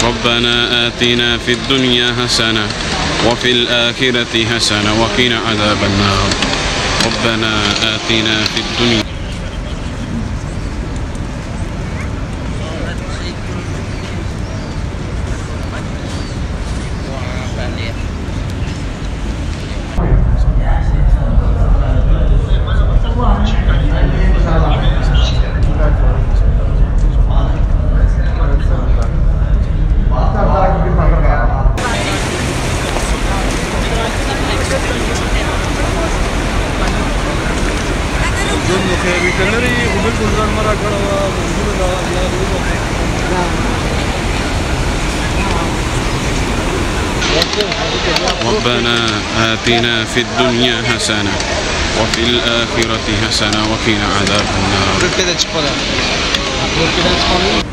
ربنا آتنا في الدنيا حسنة وفي الآخرة حسنة وقنا عذاب النار ربنا آتنا في الدنيا ژوند مو خیري کړی او بالکل ځان مرا کړو موږ دا الله دې ربنا آتنا في الدنيا حسنة وفي الآخرة حسنة وقنا عذاب النار ورته چپا دا ورته چپا